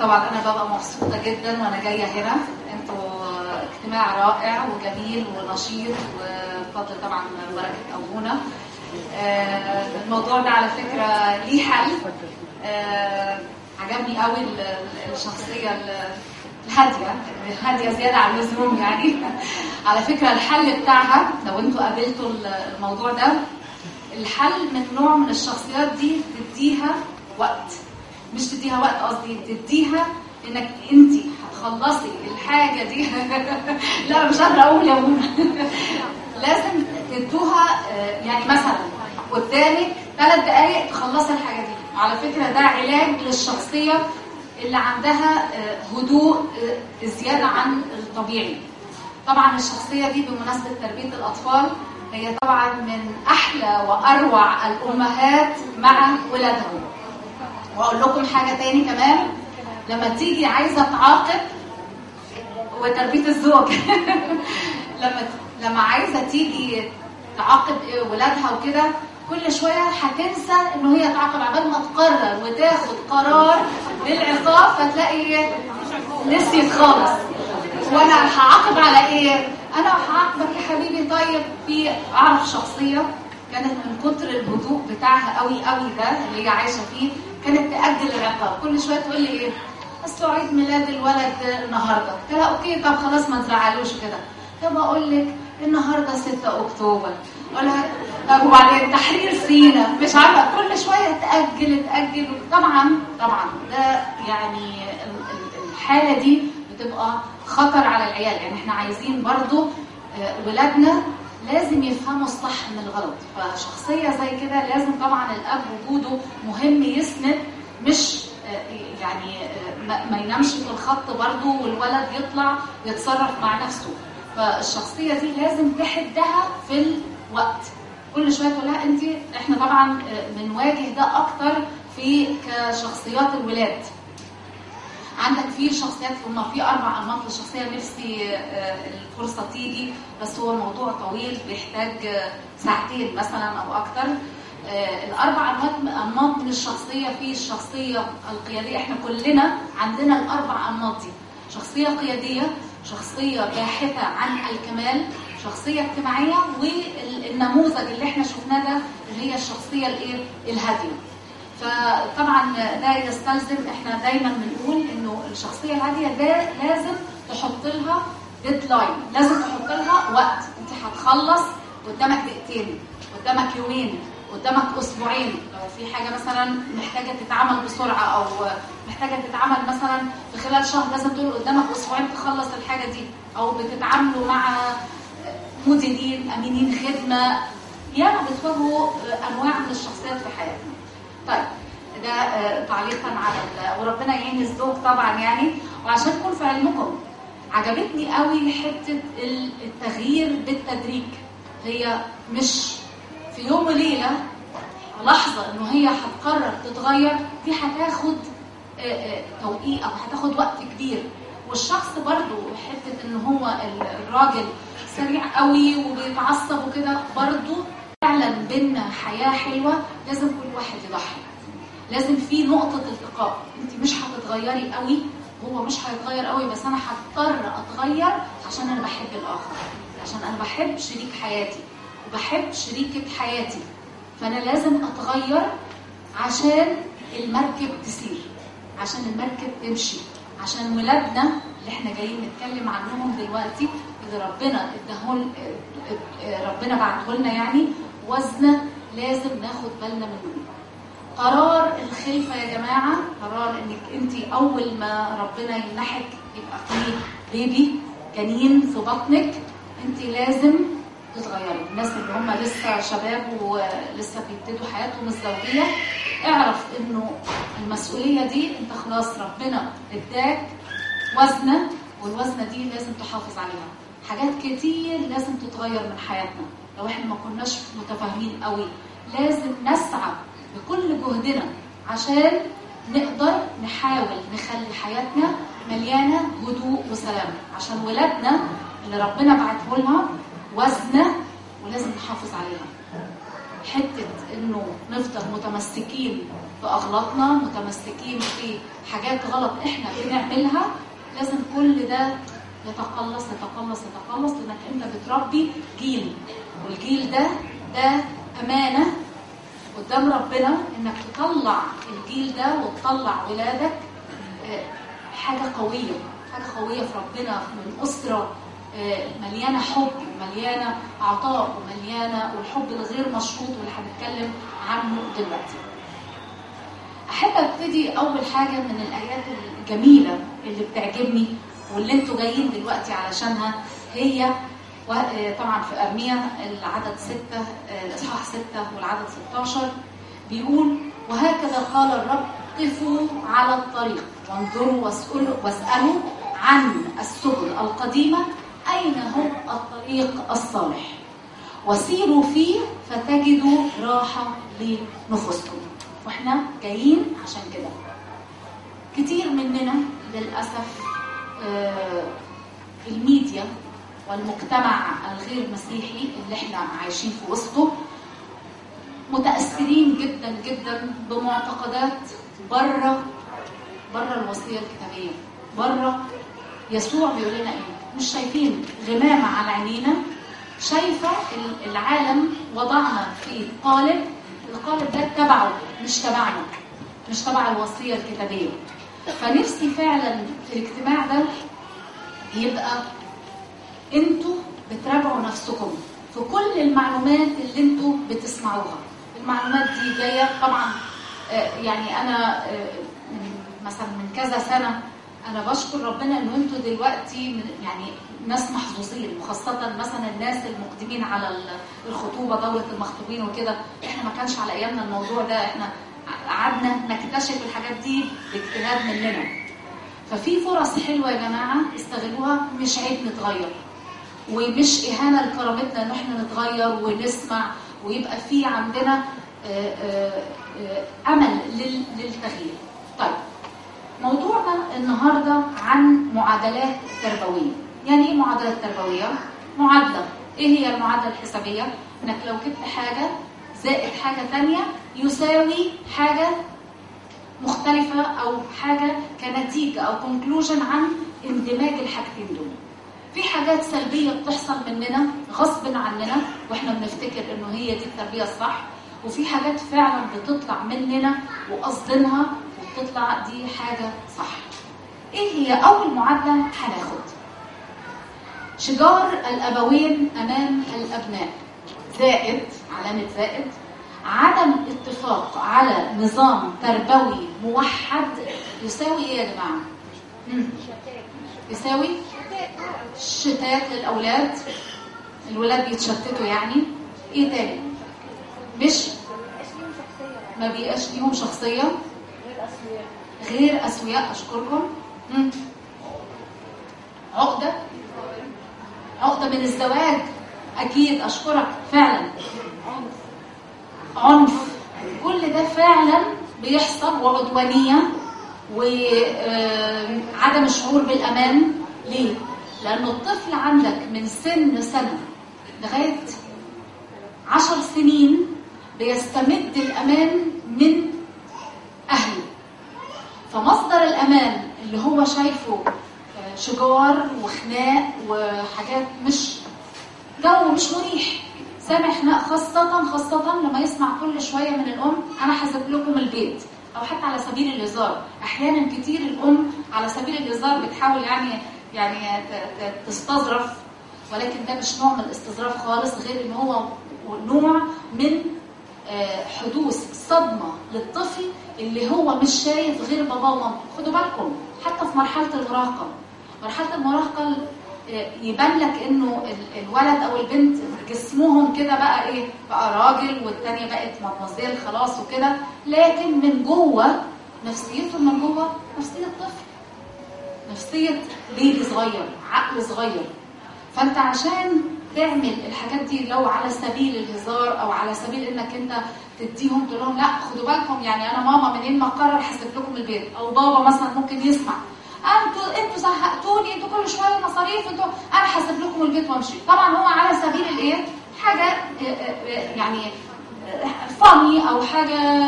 طبعا انا ببقى مبسوطه جدا وانا جايه هنا انتوا اجتماع رائع وجميل ونشيط وبفضل طبعا بركه ابونا آه، الموضوع ده على فكره ليه حل آه، عجبني قوي ال- ال- الشخصيه ال- الهاديه الهاديه زياده عن اللزوم يعني على فكره الحل بتاعها لو انتوا قابلتوا ال- الموضوع ده الحل من نوع من الشخصيات دي تديها وقت مش تديها وقت قصدي تديها انك انت هتخلصي الحاجه دي لا مش قادره اقول يا منى لازم تدوها آه، يعني مثلا قدامك ثلاث دقائق تخلصي الحاجه دي على فكره ده علاج للشخصيه اللي عندها آه، هدوء آه، زياده عن الطبيعي طبعا الشخصيه دي بمناسبه تربيه الاطفال هي طبعا من احلى واروع الامهات مع ولادهم واقول لكم حاجه تاني كمان لما تيجي عايزه تعاقب وتربيه الزوج لما لما عايزه تيجي تعاقب ولادها وكده كل شويه هتنسى ان هي تعاقب عبال ما تقرر وتاخد قرار بالعقاب فتلاقي نسيت خالص وانا هعاقب على ايه انا هعاقبك يا حبيبي طيب في اعرف شخصيه كانت من كتر الهدوء بتاعها قوي قوي ده اللي هي عايشه فيه كانت تاجل العقاب كل شويه تقول لي ايه اصل عيد ميلاد الولد النهارده قلت لها اوكي طب خلاص ما تزعلوش كده طب اقول لك النهارده 6 اكتوبر اقول لها طب وبعدين تحرير سينا مش عارفه كل شويه تاجل تاجل طبعا طبعا ده يعني ال- ال- الحاله دي بتبقى خطر على العيال يعني احنا عايزين برضو آه، ولادنا لازم يفهموا الصح من الغلط فشخصية زي كده لازم طبعا الأب وجوده مهم يسند مش آه، يعني آه، ما- ما ينامش في الخط برضو والولد يطلع يتصرف مع نفسه فالشخصية دي لازم تحدها في الوقت كل شوية تقول لها انت احنا طبعا آه، بنواجه ده اكتر في كشخصيات الولاد عندك في شخصيات هما في اربع انماط للشخصيه نفسي آه، الفرصه تيجي بس هو الموضوع طويل بيحتاج آه، ساعتين مثلا او اكتر آه، الاربع انماط انماط من الشخصيه في الشخصيه القياديه احنا كلنا عندنا الاربع انماط دي شخصيه قياديه شخصيه باحثه عن الكمال شخصيه اجتماعيه والنموذج اللي احنا شفناه ده اللي هي الشخصيه الايه الهاديه فطبعا ده يستلزم احنا دايما بنقول انه الشخصيه الهاديه ده لازم تحط لها ديدلاين لازم تحط لها وقت انت هتخلص قدامك دقيقتين قدامك يومين قدامك اسبوعين لو في حاجه مثلا محتاجه تتعمل بسرعه او محتاجه تتعمل مثلا في خلال شهر لازم تقول قدامك اسبوعين تخلص الحاجه دي او بتتعاملوا مع مديرين امينين خدمه ياما بتواجهوا انواع من الشخصيات في حياتنا طيب ده آه، تعليقا على ال- وربنا يعين الزوج طبعا يعني وعشان تكون في علمكم عجبتني قوي حته ال- التغيير بالتدريج هي مش في يوم وليله لحظه انه هي هتقرر تتغير دي هتاخد آه، آه، توقيت او هتاخد وقت كبير والشخص برضو حته ان هو ال- الراجل سريع قوي وبيتعصب وكده برضو فعلا بينا حياه حلوه لازم كل واحد يضحي لازم في نقطه التقاء انت مش هتتغيري قوي هو مش هيتغير قوي بس انا هضطر اتغير عشان انا بحب الاخر عشان انا بحب شريك حياتي وبحب شريكه حياتي فانا لازم اتغير عشان المركب تسير عشان المركب تمشي عشان ولادنا اللي احنا جايين نتكلم عنهم دلوقتي اللي ربنا اداهول ربنا بعته لنا يعني وزنه لازم ناخد بالنا منه قرار الخلفه يا جماعه قرار انك انت اول ما ربنا يمنحك يبقى فيه بيبي جنين في بطنك انت لازم تتغيري الناس اللي هم لسه شباب ولسه بيبتدوا حياتهم الزوجيه اعرف انه المسؤوليه دي انت خلاص ربنا اداك وزنه والوزنه دي لازم تحافظ عليها حاجات كتير لازم تتغير من حياتنا لو احنا ما كناش متفاهمين قوي لازم نسعى بكل جهدنا عشان نقدر نحاول نخلي حياتنا مليانه هدوء وسلام عشان ولادنا اللي ربنا بعته لنا وزنه ولازم نحافظ عليها حته انه نفضل متمسكين في اغلاطنا متمسكين في حاجات غلط احنا بنعملها لازم كل ده يتقلص يتقلص يتقلص لانك انت بتربي جيل والجيل ده ده امانه قدام ربنا انك تطلع الجيل ده وتطلع ولادك آه، حاجه قويه حاجه قويه في ربنا من اسره آه، مليانه حب ومليانه عطاء ومليانه والحب الغير مشروط واللي هنتكلم عنه دلوقتي. احب ابتدي اول حاجه من الايات الجميله اللي بتعجبني واللي انتوا جايين دلوقتي علشانها هي و- آه، طبعا في ارميا العدد 6 الاصحاح 6 والعدد 16 بيقول وهكذا قال الرب قفوا على الطريق وانظروا واسألوا, واسألوا عن السبل القديمة أين هو الطريق الصالح وسيروا فيه فتجدوا راحة لنفوسكم واحنا جايين عشان كده كتير مننا للأسف آه، الميديا والمجتمع الغير مسيحي اللي احنا عايشين في وسطه متأثرين جدا جدا بمعتقدات بره بره الوصية الكتابية بره يسوع بيقول لنا ايه مش شايفين غمامة على عينينا شايفة ال- العالم وضعنا في قالب القالب ده تبعه مش تبعنا مش تبع الوصية الكتابية فنفسي فعلا في الاجتماع ده يبقى انتوا بتراجعوا نفسكم في كل المعلومات اللي انتوا بتسمعوها المعلومات دي جايه طبعا آه، يعني انا آه، من- مثلا من كذا سنه انا بشكر ربنا ان انتوا دلوقتي من- يعني ناس محظوظين وخاصه مثلا الناس المقدمين على ال- الخطوبه دوره المخطوبين وكده احنا ما كانش على ايامنا الموضوع ده احنا قعدنا نكتشف الحاجات دي باجتهاد مننا ففي فرص حلوه يا جماعه استغلوها مش عيب نتغير ومش اهانه لكرامتنا ان احنا نتغير ونسمع ويبقى في عندنا آه، آه، آه، امل لل- للتغيير. طيب موضوعنا النهارده عن معادلات تربويه. يعني ايه معادلات تربويه؟ معادله. ايه هي المعادله الحسابيه؟ انك لو جبت حاجه زائد حاجه ثانيه يساوي حاجه مختلفة أو حاجة كنتيجة أو conclusion عن اندماج الحاجتين دول. في حاجات سلبية بتحصل مننا غصب عننا واحنا بنفتكر انه هي دي التربية الصح وفي حاجات فعلا بتطلع مننا وقصدينها وبتطلع دي حاجة صح. ايه هي أول معادلة هناخد؟ شجار الأبوين أمام الأبناء زائد علامة زائد عدم اتفاق على نظام تربوي موحد يساوي ايه يا جماعه؟ مم. يساوي شتات للاولاد الولاد بيتشتتوا يعني ايه تاني؟ مش ما بيبقاش ليهم شخصيه غير اسوياء اشكركم مم. عقده عقده من الزواج اكيد اشكرك فعلا عنف كل ده فعلا بيحصل وعدوانية وعدم الشعور بالأمان ليه؟ لأنه الطفل عندك من سن سنة لغاية عشر سنين بيستمد الأمان من أهله فمصدر الأمان اللي هو شايفه آه، شجار وخناق وحاجات مش جو مش مريح سامع خناق خاصة خاصة لما يسمع كل شوية من الأم أنا حاسب لكم البيت أو حتى على سبيل الهزار أحيانا كتير الأم على سبيل الهزار بتحاول يعني يعني ت- ت- تستظرف ولكن ده مش نوع من الاستظراف خالص غير إن هو نوع من آه، حدوث صدمة للطفل اللي هو مش شايف غير باباه ومامته خدوا بالكم حتى في مرحلة المراهقة مرحلة المراهقة آه، يبان لك انه ال- الولد او البنت جسمهم كده بقى ايه بقى راجل والتانية بقت مدمزيل خلاص وكده لكن من جوه نفسيته من جوه نفسية طفل نفسية بيبي صغير عقل صغير فانت عشان تعمل الحاجات دي لو على سبيل الهزار او على سبيل انك انت تديهم تقول لهم لا خدوا بالكم يعني انا ماما منين ما اقرر حاسب لكم البيت او بابا مثلا ممكن يسمع انتوا انتوا زهقتوني انتوا كل شويه مصاريف انتوا انا حاسب لكم البيت وامشي طبعا هو على سبيل الايه حاجه آه، آه، آه، يعني فاني او حاجه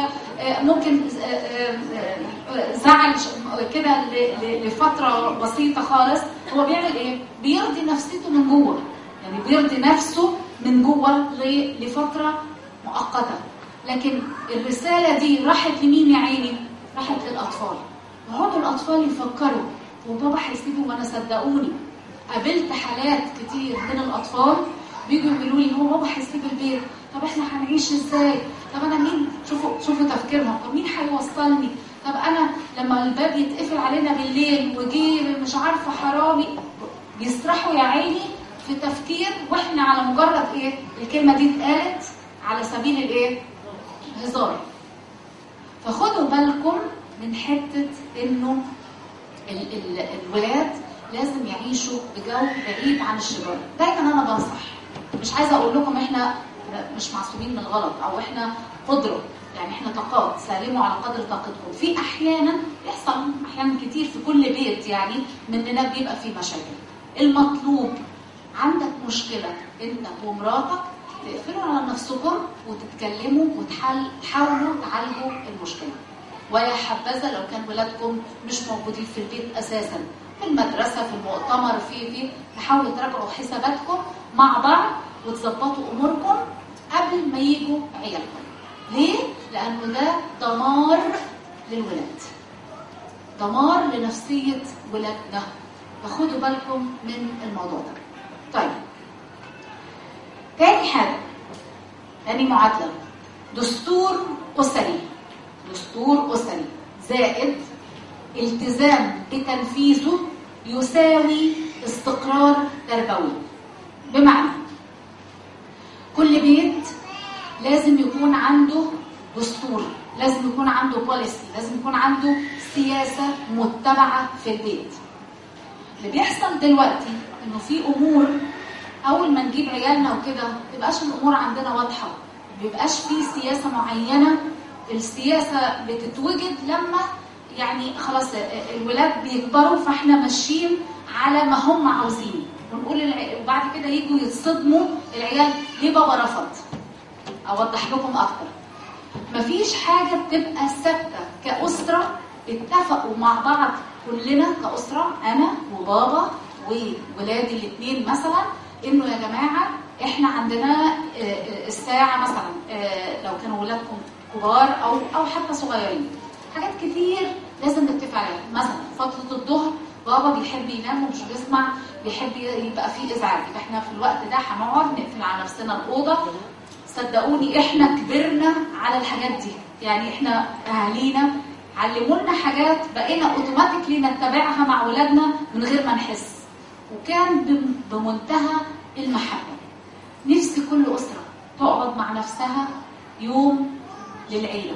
آه، ممكن آه، آه، آه، زعل ش- كده ل- ل- لفتره بسيطه خالص هو بيعمل ايه بيرضي نفسيته من جوه يعني بيرضي نفسه من جوه ل- لفتره مؤقته لكن الرساله دي راحت لمين يا عيني راحت للاطفال يقعدوا الاطفال يفكروا وبابا هيسيبه وانا صدقوني قابلت حالات كتير من الاطفال بيجوا يقولوا لي هو بابا هيسيب البيت طب احنا هنعيش ازاي طب انا مين شوفوا شوفوا تفكيرهم طب مين هيوصلني طب انا لما الباب يتقفل علينا بالليل وجي مش عارفه حرامي بيسرحوا يا عيني في تفكير واحنا على مجرد ايه الكلمه دي اتقالت على سبيل الايه هزار فخدوا بالكم من حته انه ال- ال- الولاد لازم يعيشوا بجو بعيد عن الشجار دايما انا بنصح مش عايزه اقول لكم احنا مش معصومين من الغلط او احنا قدره يعني احنا طاقات سالموا على قدر طاقتكم في احيانا يحصل احيانا كتير في كل بيت يعني مننا بيبقى في مشاكل المطلوب عندك مشكله انت ومراتك تقفلوا على نفسكم وتتكلموا وتحل تحاولوا تعالجوا المشكله ويا حبذا لو كان ولادكم مش موجودين في البيت اساسا في المدرسه في المؤتمر في في تحاولوا تراجعوا حساباتكم مع بعض وتظبطوا اموركم قبل ما يجوا عيالكم ليه لانه ده دمار للولاد دمار لنفسيه ولادنا فخدوا بالكم من الموضوع ده طيب تاني حاجه تاني معادله دستور اسري دستور أسري زائد التزام بتنفيذه يساوي استقرار تربوي بمعنى كل بيت لازم يكون عنده دستور لازم يكون عنده بوليسي لازم يكون عنده سياسة متبعة في البيت اللي بيحصل دلوقتي انه في امور اول ما نجيب عيالنا وكده ما تبقاش الامور عندنا واضحه ما بيبقاش في سياسه معينه السياسه بتتوجد لما يعني خلاص الولاد بيكبروا فاحنا ماشيين على ما هم عاوزين ونقول الع... وبعد كده يجوا يتصدموا العيال ليه بابا رفض اوضح لكم اكتر مفيش حاجه بتبقى ثابته كاسره اتفقوا مع بعض كلنا كاسره انا وبابا وولادي الاثنين مثلا انه يا جماعه احنا عندنا الساعه مثلا لو كانوا ولادكم كبار او او حتى صغيرين حاجات كتير لازم نتفق عليها مثلا فتره الظهر بابا بيحب ينام ومش بيسمع بيحب يبقى فيه ازعاج احنا في الوقت ده هنقعد نقفل على نفسنا الاوضه صدقوني احنا كبرنا على الحاجات دي يعني احنا اهالينا علمونا حاجات بقينا اوتوماتيكلي نتبعها مع ولادنا من غير ما نحس وكان بمنتهى المحبه نفسي كل اسره تقعد مع نفسها يوم للعيله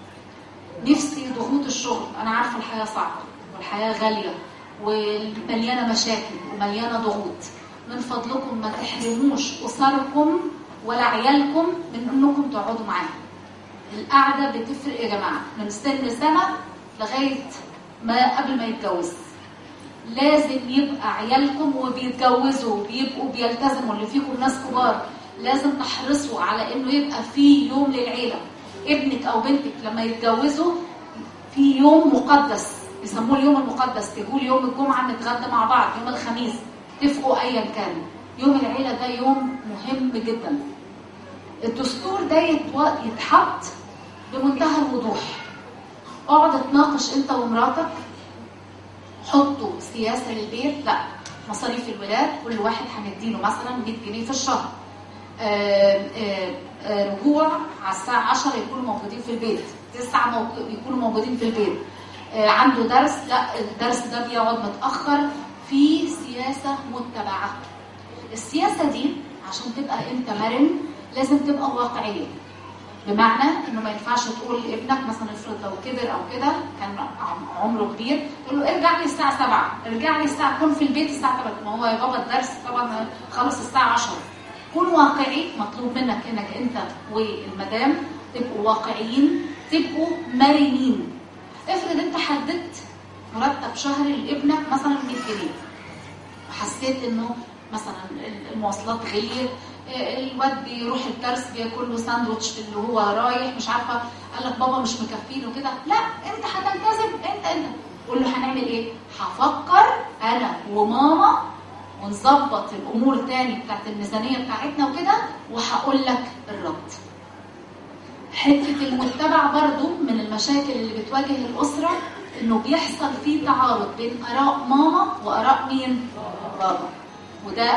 نفسي ضغوط الشغل انا عارفه الحياه صعبه والحياه غاليه ومليانه مشاكل ومليانه ضغوط من فضلكم ما تحرموش اسركم ولا عيالكم من انكم تقعدوا معاهم القعده بتفرق يا جماعه من سن سنه لغايه ما قبل ما يتجوز لازم يبقى عيالكم وبيتجوزوا بيبقوا بيلتزموا اللي فيكم ناس كبار لازم تحرصوا على انه يبقى في يوم للعيله ابنك او بنتك لما يتجوزوا في يوم مقدس يسموه اليوم المقدس تقول يوم الجمعه نتغدى مع بعض يوم الخميس اتفقوا ايا كان يوم العيله ده يوم مهم جدا الدستور ده يتحط بمنتهى الوضوح اقعد اتناقش انت ومراتك حطوا سياسه للبيت لا مصاريف الولاد كل واحد هنديله مثلا 100 جنيه في الشهر آآ آآ رجوع على الساعه 10 يكونوا موجودين في البيت 9 يكونوا موجودين في البيت عنده درس لا الدرس ده بيقعد متاخر في سياسه متبعه السياسه دي عشان تبقى انت مرن لازم تبقى واقعيه بمعنى انه ما ينفعش تقول لابنك مثلا افرض لو كبر او كده كان عمره كبير تقول له ارجع لي الساعه 7 ارجع لي الساعه كن في البيت الساعه 8 ما هو يا بابا الدرس طبعا خلص الساعه 10 كن واقعي مطلوب منك انك انت والمدام تبقوا واقعيين تبقوا مرنين افرض انت حددت مرتب شهري لابنك مثلا 100 جنيه وحسيت انه مثلا المواصلات غليت الواد بيروح الدرس بياكل له ساندوتش في اللي هو رايح مش عارفه قال لك بابا مش مكفينه كده لا انت هتلتزم انت انت قول له هنعمل ايه هفكر انا وماما ونظبط الامور تاني بتاعت الميزانيه بتاعتنا وكده وهقول لك الرد حته المتبع برضو من المشاكل اللي بتواجه الاسره انه بيحصل فيه تعارض بين اراء ماما واراء مين بابا وده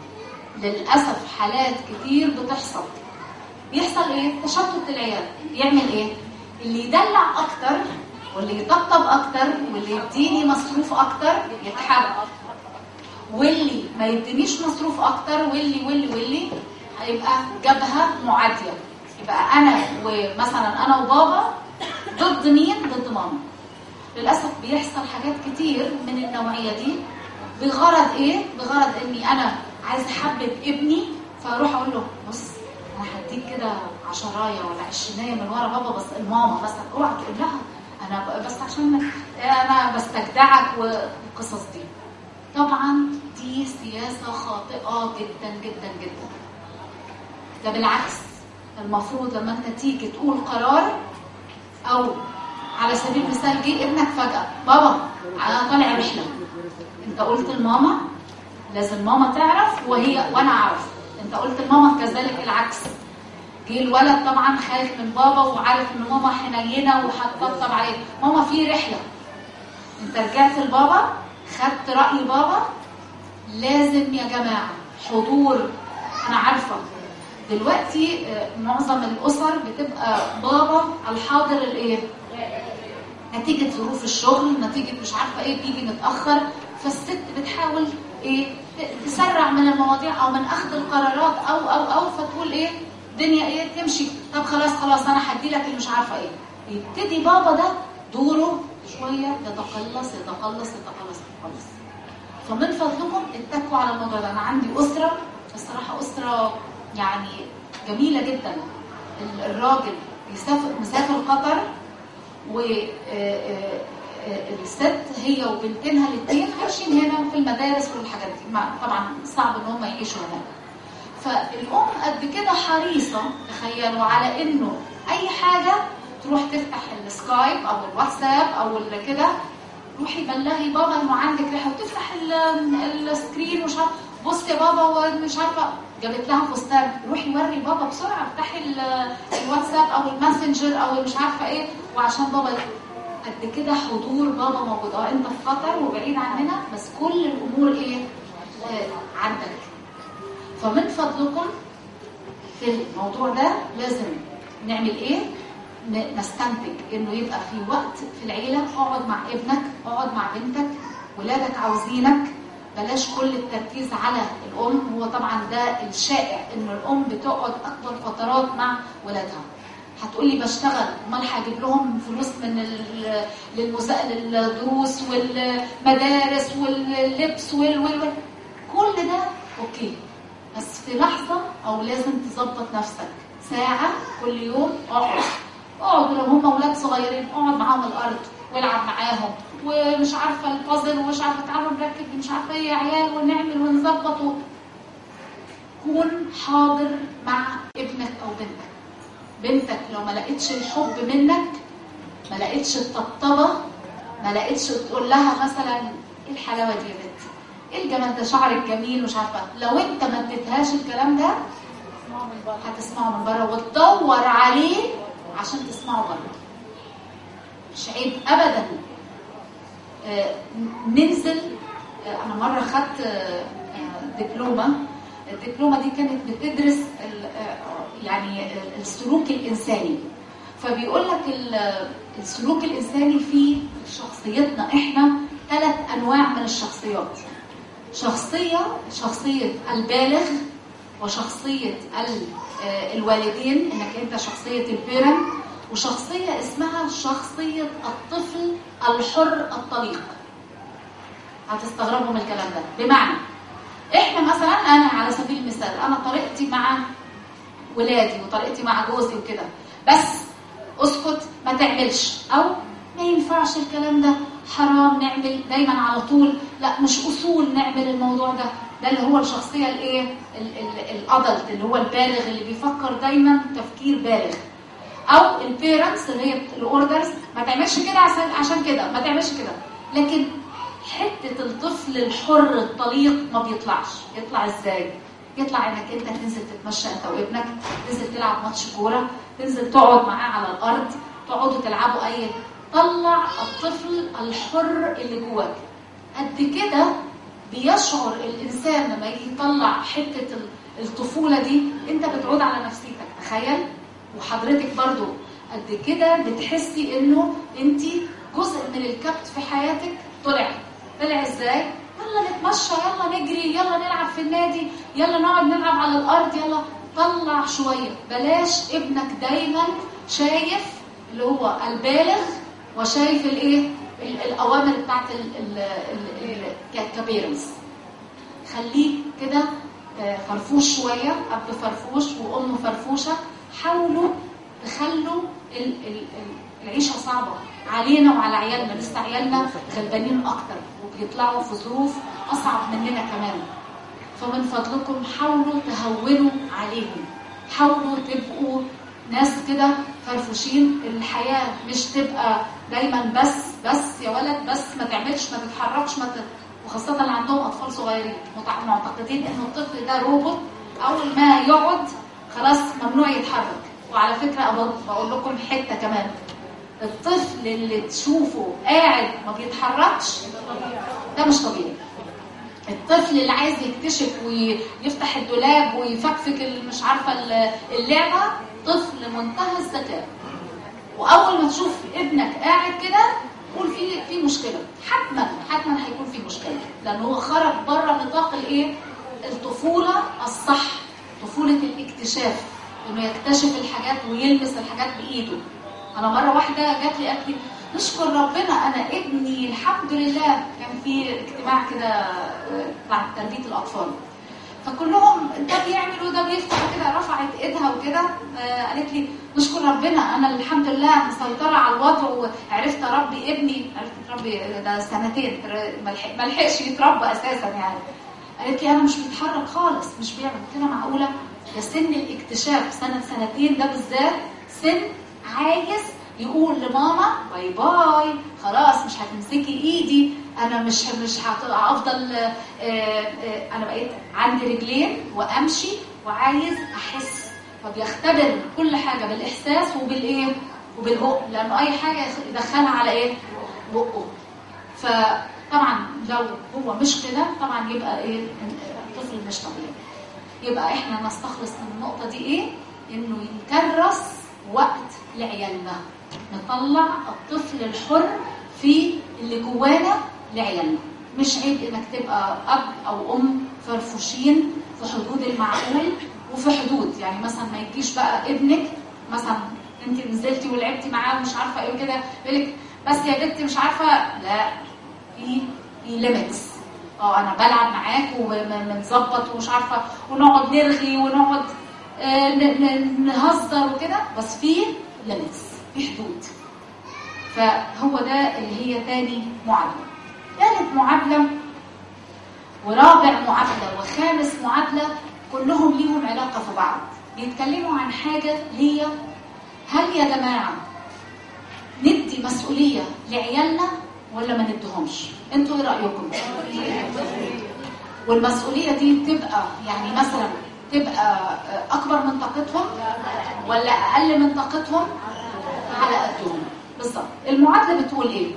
للاسف حالات كتير بتحصل بيحصل ايه تشتت العيال يعمل ايه اللي يدلع اكتر واللي يطبطب اكتر واللي يديني مصروف اكتر يتحرك واللي ما يدينيش مصروف اكتر واللي واللي واللي هيبقى جبهه معاديه يبقى انا ومثلا انا وبابا ضد مين ضد ماما للاسف بيحصل حاجات كتير من النوعيه دي بغرض ايه بغرض اني انا عايز احبب ابني فاروح اقول له بص انا هديك كده عشرايه ولا عشرينيه من ورا بابا بس الماما مثلا اوعى تقول لها انا بس عشان انا بستجدعك والقصص دي طبعا دي سياسه خاطئه جدا جدا جدا ده بالعكس المفروض لما انت تيجي تقول قرار او على سبيل المثال جه ابنك فجاه بابا انا طالع رحله انت قلت لماما لازم ماما تعرف وهي وانا اعرف انت قلت لماما كذلك العكس جه الولد طبعا خايف من بابا وعارف ان ماما حنينه وهتطبطب عليه ماما في رحله انت رجعت لبابا خدت راي بابا لازم يا جماعه حضور انا عارفه دلوقتي معظم الاسر بتبقى بابا الحاضر الايه نتيجه ظروف الشغل نتيجه مش عارفه ايه بيجي متاخر فالست بتحاول ايه تسرع من المواضيع او من اخذ القرارات او او او فتقول ايه الدنيا ايه تمشي طب خلاص خلاص انا هدي لك اللي مش عارفه ايه يبتدي بابا ده دوره شويه يتقلص يتقلص يتقلص يتقلص فمن فضلكم اتكوا على الموضوع ده انا عندي اسره الصراحه اسره يعني جميله جدا الراجل يسافر مسافر قطر و الست هي وبنتينها الاثنين عايشين هنا في المدارس والحاجات دي طبعا صعب ان هم يعيشوا هنا فالام قد كده حريصه تخيلوا على انه اي حاجه تروح تفتح السكايب او الواتساب او كده روحي بلغي بابا انه عندك ريحه وتفتح السكرين ومش عارفه بص يا بابا ومش عارفه جابت لها فستان روحي وري بابا بسرعه افتحي الواتساب او الماسنجر او مش عارفه ايه وعشان بابا قد كده حضور بابا موجود اه انت في خطر وبعيد عننا بس كل الامور ايه آه عندك فمن فضلكم في الموضوع ده لازم نعمل ايه نستنتج انه يبقى في وقت في العيله اقعد مع ابنك اقعد مع بنتك ولادك عاوزينك بلاش كل التركيز على الام هو طبعا ده الشائع ان الام بتقعد اكبر فترات مع ولادها هتقولي بشتغل امال هجيب لهم فلوس من للمسا... للدروس والمدارس واللبس وال... وال... كل ده اوكي بس في لحظه او لازم تظبط نفسك ساعه كل يوم اقعد اقعد لو هم اولاد صغيرين اقعد معاهم الارض والعب معاهم ومش عارفه البازل ومش عارفه تعالوا نركب مش عارفه ايه يا عيال ونعمل ونظبط و... كون حاضر مع ابنك او بنتك بنتك لو ما لقيتش الحب منك ما لقيتش الطبطبه ما لقيتش تقول لها مثلا ايه الحلاوه دي يا بنتي ايه الجمال ده شعرك جميل مش عارفه لو انت ما اديتهاش الكلام ده هتسمعه من بره وتدور عليه عشان تسمعه بره مش عيب ابدا آه ننزل آه انا مره خدت آه دبلومه الدبلومه دي كانت بتدرس يعني السلوك الانساني فبيقول لك السلوك الانساني في شخصيتنا احنا ثلاث انواع من الشخصيات شخصيه شخصيه البالغ وشخصيه الوالدين انك انت شخصيه البيرنت وشخصيه اسمها شخصيه الطفل الحر الطليق هتستغربوا من الكلام ده بمعنى احنا مثلا انا على سبيل المثال انا طريقتي مع ولادي وطريقتي مع جوزي وكده بس اسكت ما تعملش او ما ينفعش الكلام ده حرام نعمل دايما على طول لا مش اصول نعمل الموضوع ده ده اللي هو الشخصيه الايه الادلت اللي هو البالغ اللي بيفكر دايما تفكير بالغ او البيرنتس اللي هي الاوردرز ما تعملش كده عشان عشان كده ما تعملش كده لكن حته الطفل الحر الطليق ما بيطلعش يطلع ازاي يطلع انك انت تنزل تتمشى انت وابنك تنزل تلعب ماتش كوره تنزل تقعد معاه على الارض تقعدوا تلعبوا اي طلع الطفل الحر اللي جواك قد كده بيشعر الانسان لما يجي يطلع حته الطفوله دي انت بتعود على نفسيتك تخيل وحضرتك برضو قد كده بتحسي انه انت جزء من الكبت في حياتك طلع طلع ازاي يلا نتمشى يلا نجري يلا نلعب في النادي يلا نقعد نلعب على الارض يلا طلع شويه بلاش ابنك دايما شايف اللي هو البالغ وشايف الايه الاوامر بتاعت كبيرنس خليه كده فرفوش شويه اب فرفوش وام فرفوشه حاولوا تخلوا العيشه صعبه علينا وعلى عيالنا لسه عيالنا غلبانين اكتر وبيطلعوا في ظروف اصعب مننا كمان فمن فضلكم حاولوا تهونوا عليهم حاولوا تبقوا ناس كده فرفوشين الحياه مش تبقى دايما بس بس يا ولد بس ما تعملش ما تتحركش ما ت... وخاصه اللي عندهم اطفال صغيرين معتقدين ان الطفل ده روبوت اول ما يقعد خلاص ممنوع يتحرك وعلى فكره بقول لكم حته كمان الطفل اللي تشوفه قاعد ما بيتحركش ده مش طبيعي الطفل اللي عايز يكتشف ويفتح الدولاب ويفكفك مش عارفه اللعبه طفل منتهى الذكاء واول ما تشوف ابنك قاعد كده قول في في مشكله حتما حتما هيكون في مشكله لان هو خرج بره نطاق الايه الطفوله الصح طفوله الاكتشاف انه يكتشف الحاجات ويلمس الحاجات بايده انا مره واحده جات لي قالت لي نشكر ربنا انا ابني الحمد لله كان في اجتماع كده بتاع تربيه الاطفال فكلهم ده بيعمل وده بيفتح كده رفعت ايدها وكده قالت لي نشكر ربنا انا الحمد لله مسيطره على الوضع وعرفت اربي ابني عرفت اربي ده سنتين ما لحقش يتربى اساسا يعني قالت لي انا مش بيتحرك خالص مش بيعمل قلت لها معقوله ده سن الاكتشاف سنه سنتين ده بالذات سن عايز يقول لماما باي باي خلاص مش هتمسكي ايدي انا مش مش هفضل انا بقيت عندي رجلين وامشي وعايز احس فبيختبر كل حاجه بالاحساس وبالايه وبالبق لانه اي حاجه يدخلها على ايه بقه فطبعا لو هو مش كده طبعا يبقى ايه الطفل مش طبيعي يبقى احنا نستخلص من النقطه دي ايه انه يكرس وقت لعيالنا نطلع الطفل الحر في اللي جوانا لعيالنا مش عيب انك تبقى اب او ام فرفوشين في حدود المعقول وفي حدود يعني مثلا ما يجيش بقى ابنك مثلا انت نزلتي ولعبتي معاه ومش عارفه ايه وكده يقول لك بس يا بنتي مش عارفه لا في في ليميتس اه انا بلعب معاك وبنظبط ومش عارفه ونقعد نرغي ونقعد آه نهزر وكده بس في ليميتس في حدود فهو ده اللي هي تاني معادله ثالث معادله ورابع معادله وخامس معادله كلهم ليهم علاقه في بعض بيتكلموا عن حاجه هي هل يا جماعه ندي مسؤوليه لعيالنا ولا ما ندهمش انتوا ايه رايكم والمسؤوليه دي تبقى يعني مثلا تبقى اكبر من طاقتهم ولا اقل من طاقتهم على قدهم بالظبط المعادله بتقول ايه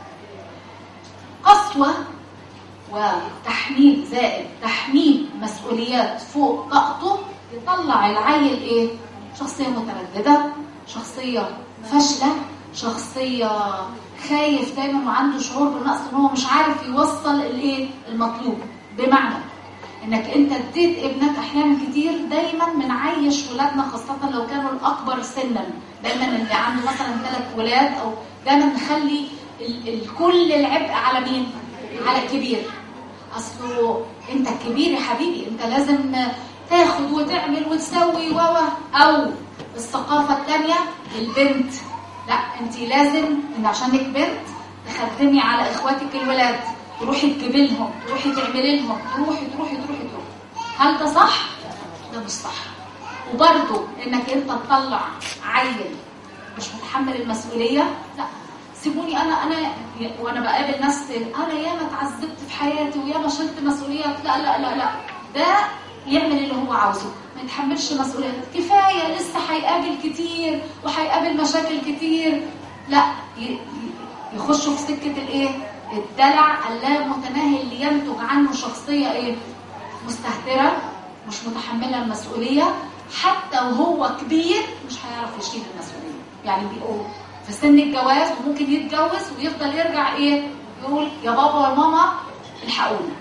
قسوه وتحميل زائد تحميل مسؤوليات فوق طاقته يطلع العيل ايه شخصيه متردده شخصيه فاشله شخصيه خايف دايما وعنده شعور بالنقص ان هو مش عارف يوصل الايه المطلوب بمعنى انك انت اديت ابنك احيانا كتير دايما بنعيش ولادنا خاصه لو كانوا الاكبر سنا دايما اللي عنده مثلا ثلاث ولاد او دايما نخلي ال ال كل العبء على مين على الكبير اصله انت الكبير يا حبيبي انت لازم تاخد وتعمل وتسوي و او الثقافه الثانيه البنت لا انت لازم ان عشانك بنت تخدمي على اخواتك الولاد تروحي تجيبي لهم تروحي تعملي لهم تروحي تروحي تروحي تروحي هل ده صح؟ ده مش صح وبرضه انك انت تطلع عيل مش متحمل المسؤوليه لا سيبوني انا انا وانا بقابل ناس انا ياما اتعذبت في حياتي وياما شلت مسؤوليات لا لا لا لا ده يعمل اللي هو عاوزه ما يتحملش مسؤوليات كفايه لسه هيقابل كتير وهيقابل مشاكل كتير لا يخشوا في سكه الايه الدلع اللامتناهي اللي ينتج عنه شخصيه ايه مستهتره مش متحمله المسؤوليه حتى وهو كبير مش هيعرف يشيل المسؤوليه يعني بيقول في سن الجواز وممكن يتجوز ويفضل يرجع ايه يقول يا بابا وماما الحقوني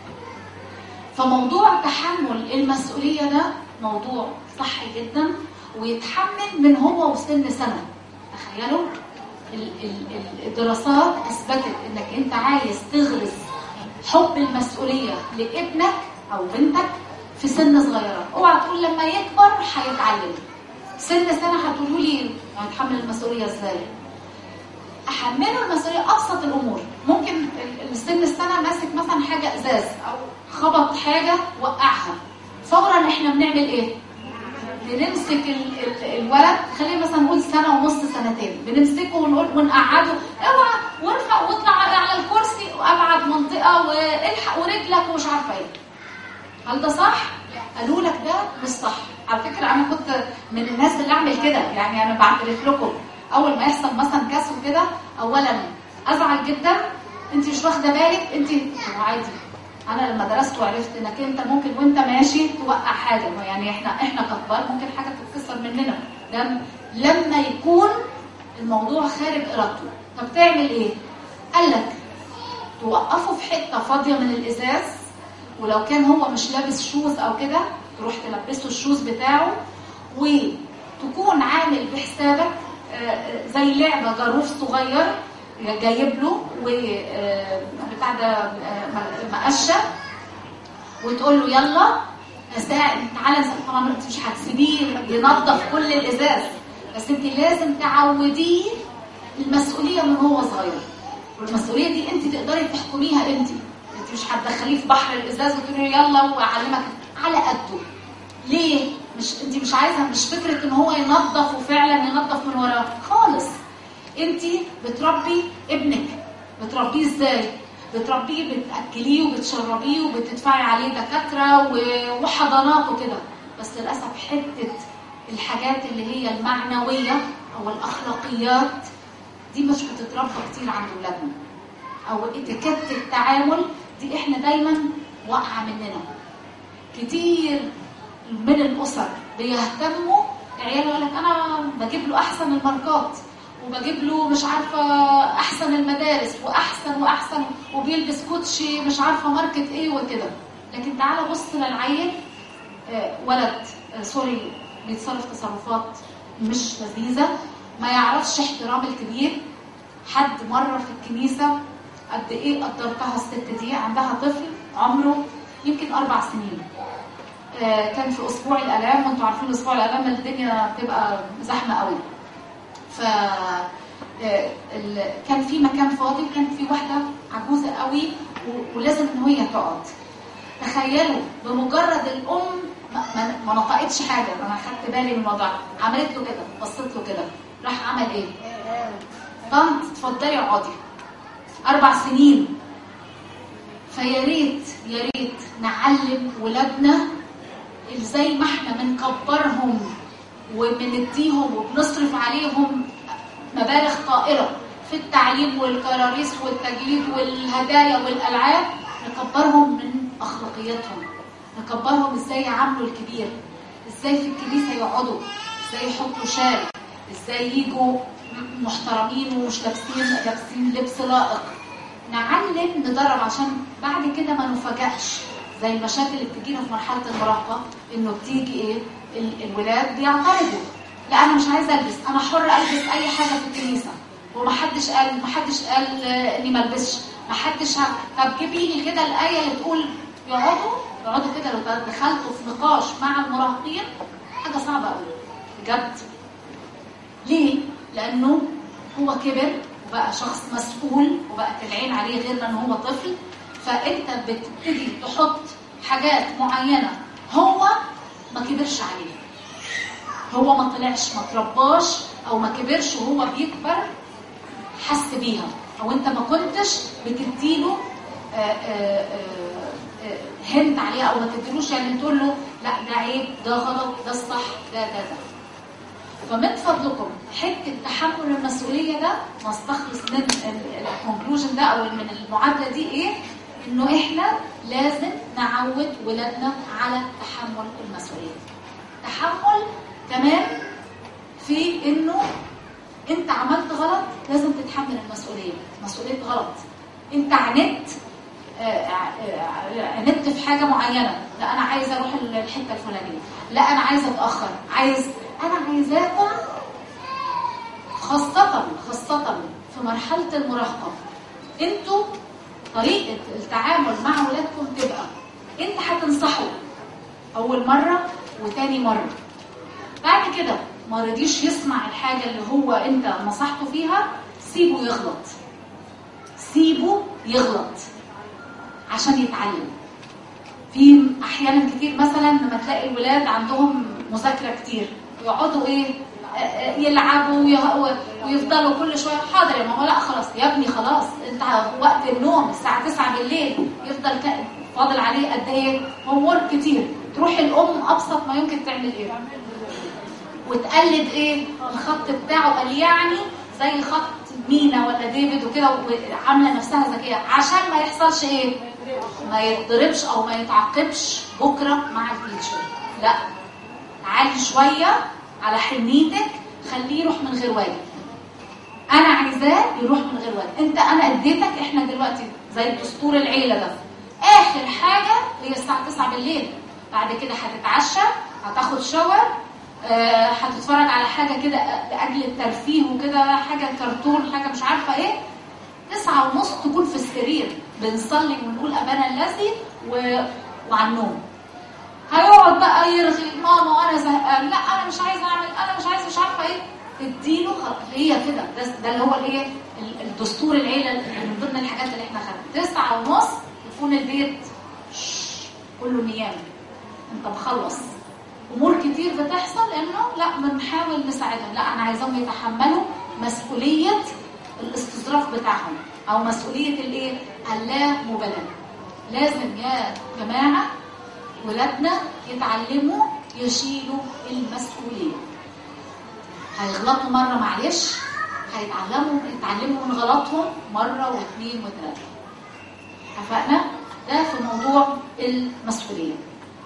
فموضوع تحمل المسؤولية ده موضوع صحي جدا ويتحمل من هو وسن سنة تخيلوا الدراسات اثبتت انك انت عايز تغرس حب المسؤولية لابنك او بنتك في سن صغيرة اوعى تقول لما يكبر هيتعلم سن سنة هتقولوا لي هيتحمل المسؤولية ازاي احمله المسؤولية ابسط الامور ممكن السن السنة ماسك مثلا حاجة ازاز او خبط حاجة وقعها فورا احنا بنعمل ايه بنمسك ال ال الولد خلينا مثلا نقول سنة ونص سنتين بنمسكه ونقول ونقعده اوعى وارفع واطلع على الكرسي وابعد منطقة والحق ورجلك ومش عارفة ايه هل ده صح؟ قالوا لك ده مش صح على فكرة انا كنت من الناس اللي اعمل كده يعني انا بعترف لكم اول ما يحصل مثلا كسر كده اولا ازعل جدا انت مش واخده بالك انت عادي انا لما درست وعرفت انك انت ممكن وانت ماشي توقع حاجه يعني احنا احنا ككبار ممكن حاجه تتكسر مننا لما لما يكون الموضوع خارج ارادته طب تعمل ايه قال لك توقفه في حته فاضيه من الازاز ولو كان هو مش لابس شوز او كده تروح تلبسه الشوز بتاعه وتكون عامل بحسابك زي لعبه جاروف صغير جايب له وبتاع ده مقشه وتقول له يلا ساعد تعالى طبعا انت مش هتسيبيه ينظف كل الازاز بس انت لازم تعوديه المسؤوليه من هو صغير والمسؤوليه دي انت تقدري تحكميها انت انت مش هتدخليه في بحر الازاز وتقولي له يلا واعلمك على قده ليه مش انت مش عايزه مش فكره ان هو ينظف وفعلا ينظف من وراه خالص انت بتربي ابنك بتربيه ازاي بتربيه بتاكليه وبتشربيه وبتدفعي عليه دكاتره وحضانات وكده بس للاسف حته الحاجات اللي هي المعنويه او الاخلاقيات دي مش بتتربى كتير عند ولادنا او اتيكيت التعامل دي احنا دايما واقعه مننا كتير من الاسر بيهتموا العيال يقول لك انا بجيب له احسن الماركات وبجيب له مش عارفه احسن المدارس واحسن واحسن وبيلبس كوتشي مش عارفه ماركه ايه وكده لكن تعالى بص للعيل آه ولد آه سوري بيتصرف تصرفات مش لذيذه ما يعرفش احترام الكبير حد مره في الكنيسه قد ايه قدرتها الست دي عندها طفل عمره يمكن اربع سنين آه كان في اسبوع الالام وانتوا عارفين اسبوع الالام الدنيا بتبقى زحمه قوي ف كان في مكان فاضي كانت في واحده عجوزه قوي ولازم ان هي تقعد تخيلوا بمجرد الام ما, ما نطقتش حاجه انا خدت بالي من الوضع عملت له كده بصيت له كده راح عمل ايه طنط اتفضلي اقعدي اربع سنين فيا ريت يا ريت نعلم ولادنا ازاي ما احنا بنكبرهم وبنديهم وبنصرف عليهم مبالغ طائلة في التعليم والكراريس والتجليد والهدايا والألعاب نكبرهم من أخلاقياتهم نكبرهم ازاي يعاملوا الكبير ازاي في الكنيسة يقعدوا ازاي يحطوا شال ازاي يجوا محترمين ومش لابسين لابسين لبس لائق نعلم ندرب عشان بعد كده ما نفاجئش زي المشاكل اللي بتجينا في مرحلة المراهقة انه بتيجي ايه الولاد بيعترضوا لا انا مش عايزه البس انا حر البس اي حاجه في الكنيسه ومحدش قال محدش قال اني ما البسش محدش ه... طب جيبي لي كده الايه اللي تقول يقعدوا يقعدوا كده لو دخلتوا في نقاش مع المراهقين حاجه صعبه قوي بجد ليه لانه هو كبر وبقى شخص مسؤول وبقت العين عليه غير من هو طفل فانت بتبتدي تحط حاجات معينه هو ما كبرش عليها هو ما طلعش ما ترباش او ما كبرش وهو بيكبر حس بيها او انت ما كنتش بتديله آه، آه، آه، هنت عليها او ما تديلوش يعني تقول له لا ده عيب ده غلط ده الصح ده ده ده فمن فضلكم حته تحمل المسؤوليه ده نستخلص من الكونكلوجن ده او من المعادله دي ايه؟ انه احنا لازم نعود ولادنا على تحمل المسؤوليه. تحمل كمان في انه انت عملت غلط لازم تتحمل المسؤوليه، مسؤوليه غلط. انت عندت آه، آه، عندت في حاجه معينه، لا انا عايزه اروح الحته الفلانيه، لا انا عايزه اتاخر، عايز انا عايزاكم خاصة خاصة في مرحلة المراهقة انتوا طريقة التعامل مع ولادكم تبقى انت هتنصحه اول مرة وتاني مرة بعد كده ما رضيش يسمع الحاجة اللي هو انت نصحته فيها سيبه يغلط سيبه يغلط عشان يتعلم في احيانا كتير مثلا لما تلاقي الولاد عندهم مذاكره كتير يقعدوا ايه آه، آه، يلعبوا ويه- ويفضلوا كل شويه حاضر يا ماما لا خلاص يا ابني خلاص انت وقت النوم الساعه 9 بالليل يفضل ك- فاضل عليه قد ايه هوم كتير تروح الام ابسط ما يمكن تعمل ايه وتقلد ايه الخط بتاعه قال يعني زي خط مينا ولا ديفيد وكده وعامله نفسها ذكيه عشان ما يحصلش ايه ما يتضربش او ما يتعاقبش بكره مع التيتشر لا تعالي شويه على حنيتك خليه يروح من غير واجب انا عايزاه يروح من غير واجب انت انا اديتك احنا دلوقتي زي دستور العيله ده اخر حاجه هي الساعه 9 بالليل بعد كده هتتعشى هتاخد شاور آه، هتتفرج على حاجه كده لاجل الترفيه وكده حاجه كرتون حاجه مش عارفه ايه تسعة ونص تكون في السرير بنصلي ونقول أبانا الذي و... وعن النوم هيقعد بقى يرغي ماما أنا زهقان لا أنا مش عايز أعمل أنا مش عايز مش عارفة إيه اديله خ- هي كده ده, ده اللي هو الايه ال- الدستور العيله اللي من ضمن الحاجات اللي احنا خدناها تسعة ونص يكون البيت شش، كله نيام انت مخلص امور كتير بتحصل انه لا بنحاول نساعدهم لا انا عايزاهم يتحملوا مسؤوليه الاستظراف بتاعهم او مسؤوليه الايه اللامبالاه لازم يا جماعه ولادنا يتعلموا يشيلوا المسؤوليه هيغلطوا مره معلش هيتعلموا يتعلموا من غلطهم مره واثنين وثلاثه اتفقنا ده في موضوع المسؤوليه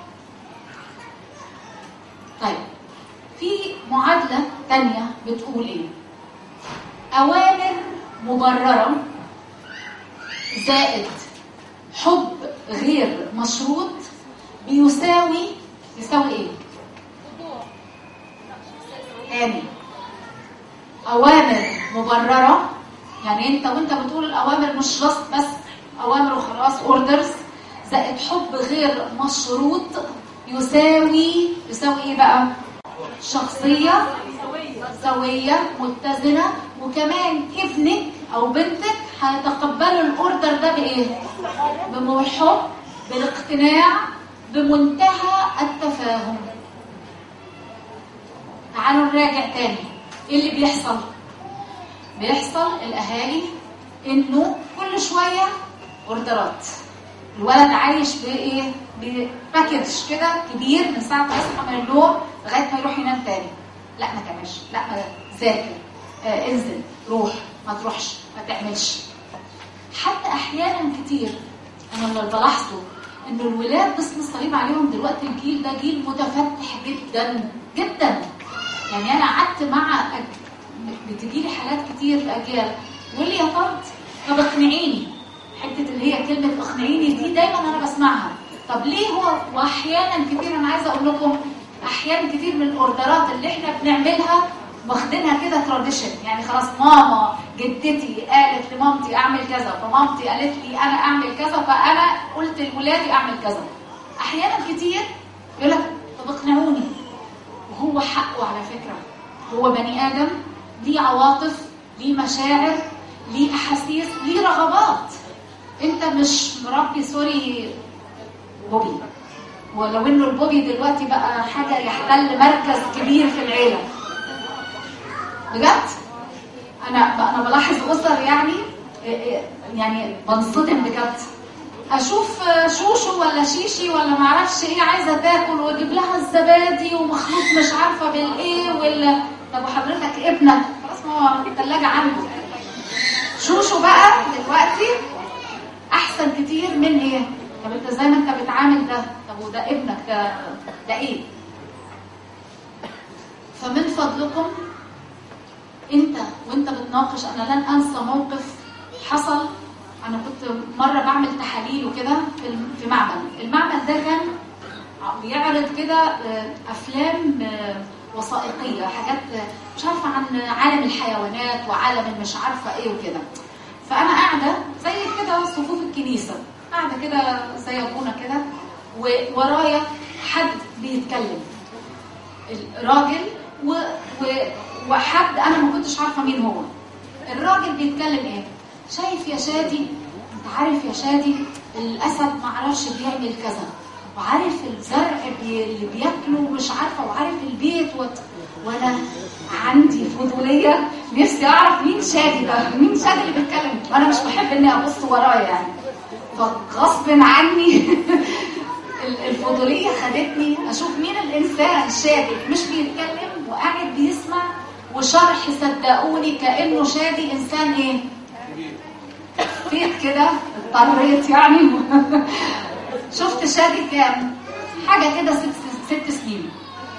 طيب في معادلة تانية بتقول ايه أوامر مبررة زائد حب غير مشروط بيساوي يساوي ايه تاني أوامر مبررة يعني انت وانت بتقول الأوامر مش بس بس أوامر وخلاص اوردرز زائد حب غير مشروط يساوي يساوي ايه بقى شخصية سوية متزنة وكمان ابنك او بنتك هيتقبلوا الاوردر ده بايه بحب بالاقتناع بمنتهى التفاهم تعالوا نراجع تاني ايه اللي بيحصل بيحصل الاهالي انه كل شويه اوردرات الولد عايش بايه بباكج كده كبير من ساعه ما يصحى من النوم لغايه ما يروح ينام تاني لا ما تعملش لا ما ذاكر آه انزل روح ما تروحش ما تعملش حتى احيانا كتير انا اللي بلاحظه ان الولاد باسم الصليب عليهم دلوقتي الجيل ده جيل متفتح جدا جدا يعني انا قعدت مع أج- بتجيلي حالات كتير في اجيال يقول لي يا طنط طب اقنعيني حته اللي هي كلمه اقنعيني دي دايما انا بسمعها طب ليه هو واحيانا كتير انا عايزه اقول لكم احيانا كتير من الاوردرات اللي احنا بنعملها واخدينها كده تراديشن يعني خلاص ماما جدتي قالت لمامتي اعمل كذا فمامتي قالت لي انا اعمل كذا فانا قلت لولادي اعمل كذا احيانا كتير يقول لك طب اقنعوني وهو حقه على فكره هو بني ادم ليه عواطف ليه مشاعر ليه احاسيس ليه رغبات انت مش مربي سوري بوبي ولو انه البوبي دلوقتي بقى حاجه يحتل مركز كبير في العيله بجد انا انا بلاحظ اسر يعني يعني بنصدم بجد اشوف شوشو ولا شيشي ولا معرفش ايه عايزه تاكل واجيب لها الزبادي ومخلوط مش عارفه بالايه ولا طب وحضرتك ابنك خلاص ما هو الثلاجه عنده شوشو بقى دلوقتي احسن كتير من ايه طب انت زي ما انت بتعامل ده طب وده ابنك ده ده ايه فمن فضلكم انت وانت بتناقش انا لن انسى موقف حصل انا كنت مره بعمل تحاليل وكده في في معمل المعمل ده كان بيعرض كده افلام وثائقيه حاجات مش عارفه عن عالم الحيوانات وعالم مش عارفه ايه وكده فانا قاعده زي كده صفوف الكنيسه قاعده كده زي ابونا كده وورايا حد بيتكلم راجل و... و... وحد انا ما كنتش عارفه مين هو الراجل بيتكلم ايه شايف يا شادي انت عارف يا شادي الاسد ما عرفش بيعمل كذا وعارف الزرع بي... اللي بياكله مش عارفه وعارف البيت و... وانا عندي فضوليه نفسي اعرف مين شادي ده مين شادي اللي بيتكلم وانا مش بحب اني ابص ورايا يعني فغصب عني الفضوليه خدتني اشوف مين الانسان شادي مش بيتكلم وقاعد بيسمع وشرح صدقوني كانه شادي انسان ايه فيت كده اضطريت يعني شفت شادي كام حاجه كده ست ست سنين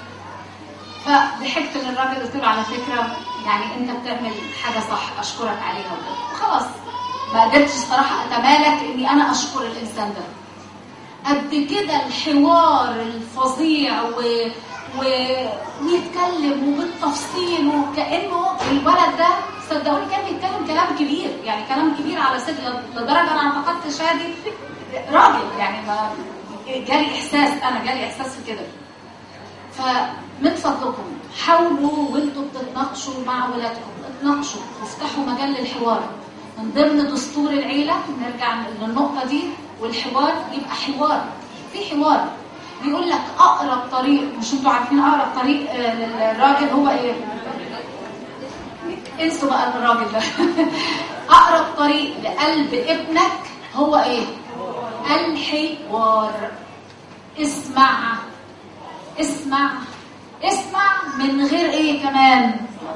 فضحكت للراجل قلت له على فكره يعني انت بتعمل حاجه صح اشكرك عليها وكده وخلاص ما قدرتش الصراحه اتمالك اني انا اشكر الانسان ده قد كده الحوار الفظيع و... و... ويتكلم وبالتفصيل وكانه الولد ده صدقوني كان بيتكلم كلام كبير يعني كلام كبير على ست لدرجه انا اعتقدت شادي راجل يعني ما جالي احساس انا جالي احساس في كده فمن فضلكم حاولوا وانتم بتتناقشوا مع ولادكم اتناقشوا وافتحوا مجال للحوار من ضمن دستور العيله نرجع للنقطه دي والحوار يبقى حوار في حوار بيقول لك اقرب طريق مش انتوا عارفين اقرب طريق للراجل هو ايه انسوا بقى الراجل ده اقرب طريق لقلب ابنك هو ايه الحوار اسمع اسمع اسمع من غير ايه كمان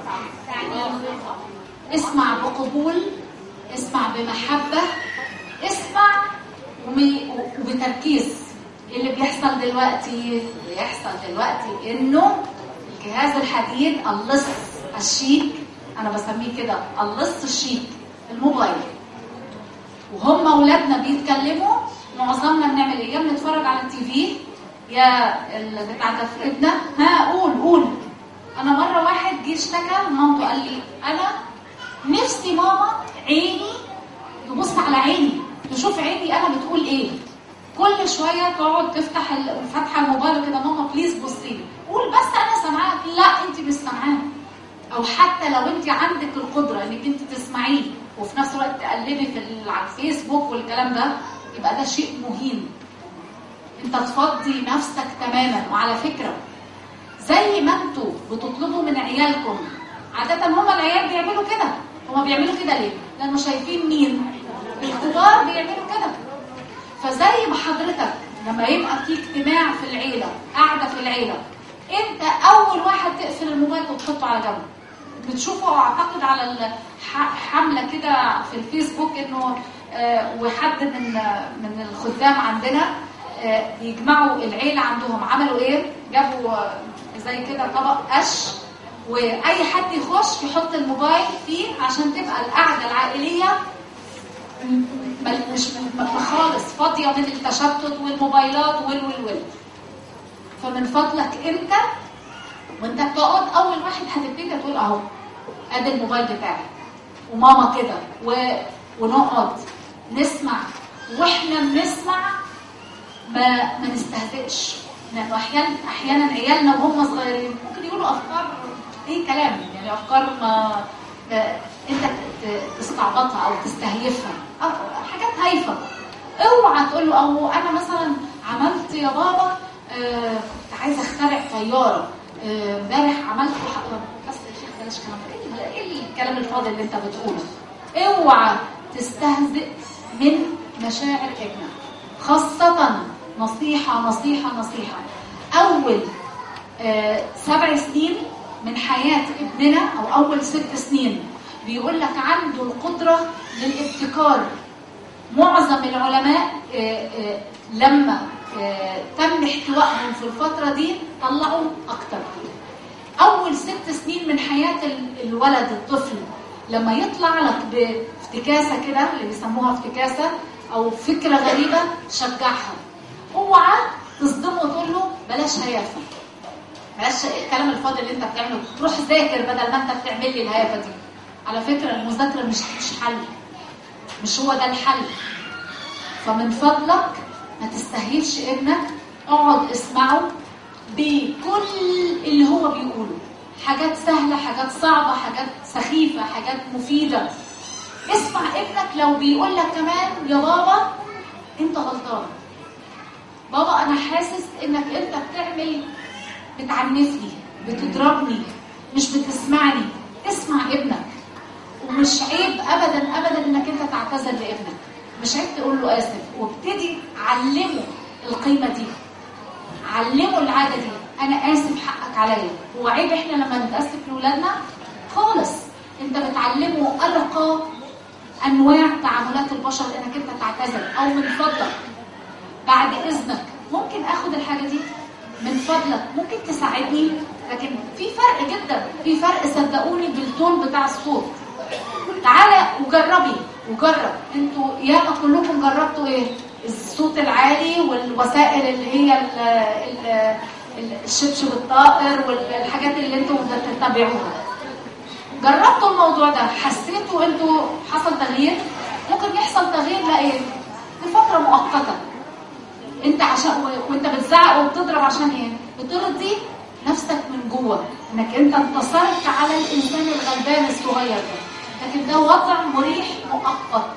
اسمع بقبول اسمع بمحبة اسمع وبتركيز اللي بيحصل دلوقتي بيحصل دلوقتي انه الجهاز الحديد اللص الشيك انا بسميه كده اللص الشيك الموبايل وهم اولادنا بيتكلموا معظمنا بنعمل ايه؟ يا بنتفرج على التي في يا اللي بتاع ده في ابنه ها قول قول انا مره واحد جه اشتكى مامته قال لي انا نفسي ماما عيني تبص على عيني تشوف عيني انا بتقول ايه كل شويه تقعد تفتح فاتحه الموبايل كده ماما بليز بصي لي قول بس انا سامعاك لا انت مش سامعاه او حتى لو انت عندك القدره انك انت تسمعيه وفي نفس الوقت تقلبي في على الفيسبوك والكلام ده يبقى ده شيء مهين انت تفضي نفسك تماما وعلى فكره زي ما انتوا بتطلبوا من عيالكم عاده هم العيال بيعملوا كده هم بيعملوا كده ليه لانه شايفين مين الكبار بيعملوا كده فزي ما حضرتك لما يبقى في اجتماع في العيله قاعده في العيله انت اول واحد تقفل الموبايل وتحطه على جنب بتشوفوا اعتقد على حمله كده في الفيسبوك انه آه وحد من من الخدام عندنا آه بيجمعوا العيله عندهم عملوا ايه؟ جابوا زي كده طبق قش واي حد يخش يحط الموبايل فيه عشان تبقى القعده العائليه مش خالص فاضيه من التشتت والموبايلات وال وال وال فمن فضلك انت وانت بتقعد اول واحد هتبتدي تقول اهو ادي الموبايل بتاعي وماما كده و... ونقعد نسمع واحنا بنسمع ما ما نستهزئش لانه احيانا احيانا عيالنا وهم صغيرين ممكن يقولوا افكار اي كلام يعني افكار ما انت ت- تستعبطها او تستهيفها أو حاجات هايفه اوعى تقول له او انا مثلا عملت يا بابا آه، كنت عايزه اخترع طياره آه، امبارح عملت ح- بس يا شيخ بلاش كلام ايه إيه الكلام الفاضي اللي انت بتقوله اوعى تستهزئ من مشاعر ابنك خاصة نصيحة نصيحة نصيحة أول آه، سبع سنين من حياة ابننا أو أول ست سنين بيقول لك عنده القدرة للابتكار معظم العلماء آه، آه، لما آه، تم احتوائهم في الفترة دي طلعوا أكتر أول ست سنين من حياة ال- الولد الطفل لما يطلع لك بافتكاسة كده اللي بيسموها افتكاسة أو فكرة غريبة شجعها اوعى تصدمه وتقول له بلاش هيافة بلاش ايه الكلام الفاضي اللي انت بتعمله روح ذاكر بدل ما انت بتعمل لي الهيافة دي على فكرة المذاكرة مش مش حل مش هو ده الحل فمن فضلك ما تستهيفش ابنك اقعد اسمعه بكل اللي هو بيقوله حاجات سهلة حاجات صعبة حاجات سخيفة حاجات مفيدة اسمع ابنك لو بيقول لك كمان يا بابا انت غلطان بابا انا حاسس انك انت بتعمل بتعنفني بتضربني مش بتسمعني اسمع ابنك ومش عيب ابدا ابدا انك انت تعتذر لابنك مش عيب تقول له اسف وابتدي علمه القيمه دي علمه العاده دي انا اسف حقك عليا هو عيب احنا لما نتاسف لاولادنا خالص انت بتعلمه ارقى انواع تعاملات البشر انك انت تعتذر او من فضلك بعد اذنك ممكن اخد الحاجه دي من فضلك ممكن تساعدني لكن في فرق جدا في فرق صدقوني بالتون بتاع الصوت تعالى وجربي وجرب انتوا ياما كلكم جربتوا ايه الصوت العالي والوسائل اللي هي ال ال ال الشبشب الطائر والحاجات اللي انتوا بتتبعوها جربتوا الموضوع ده حسيتوا انتوا حصل تغيير ممكن يحصل تغيير لا ايه لفتره مؤقته انت عشان و- وانت بتزعق وبتضرب عشان ايه بترضي نفسك من جوه انك انت انتصرت على الانسان الغلبان الصغير ده لكن ده وضع مريح مؤقت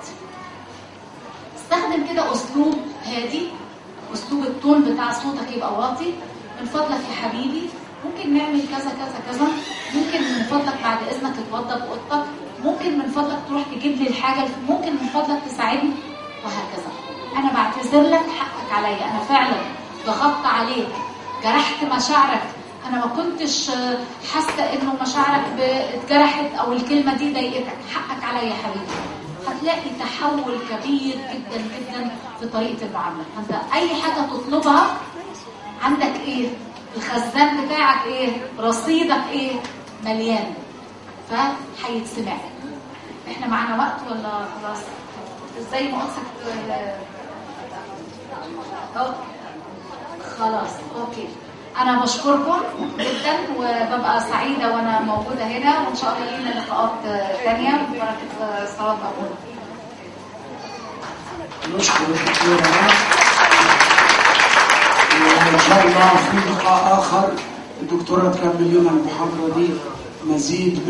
استخدم كده اسلوب هادي اسلوب التون بتاع صوتك يبقى واطي من فضلك يا حبيبي ممكن نعمل كذا كذا كذا ممكن من فضلك بعد اذنك تتوضى باوضتك ممكن من فضلك تروح تجيب لي الحاجه ممكن من فضلك تساعدني وهكذا انا بعتذر لك حقك عليا انا فعلا ضغطت عليك جرحت مشاعرك انا ما كنتش آه، حاسه انه مشاعرك ب- اتجرحت او الكلمه دي ضايقتك حقك عليا يا حبيبي هتلاقي تحول كبير جدا جدا في طريقه المعامله انت اي حاجه تطلبها عندك ايه الخزان بتاعك ايه رصيدك ايه مليان فهيتسمع احنا معانا وقت ولا خلاص ازاي ما قلت أهو. خلاص اوكي انا بشكركم جدا وببقى سعيده وانا موجوده هنا وان شاء الله لينا لقاءات ثانيه ببركه صواب ابونا نشكر الدكتورة وإن شاء الله في لقاء آخر الدكتورة تكمل لنا المحاضرة دي مزيد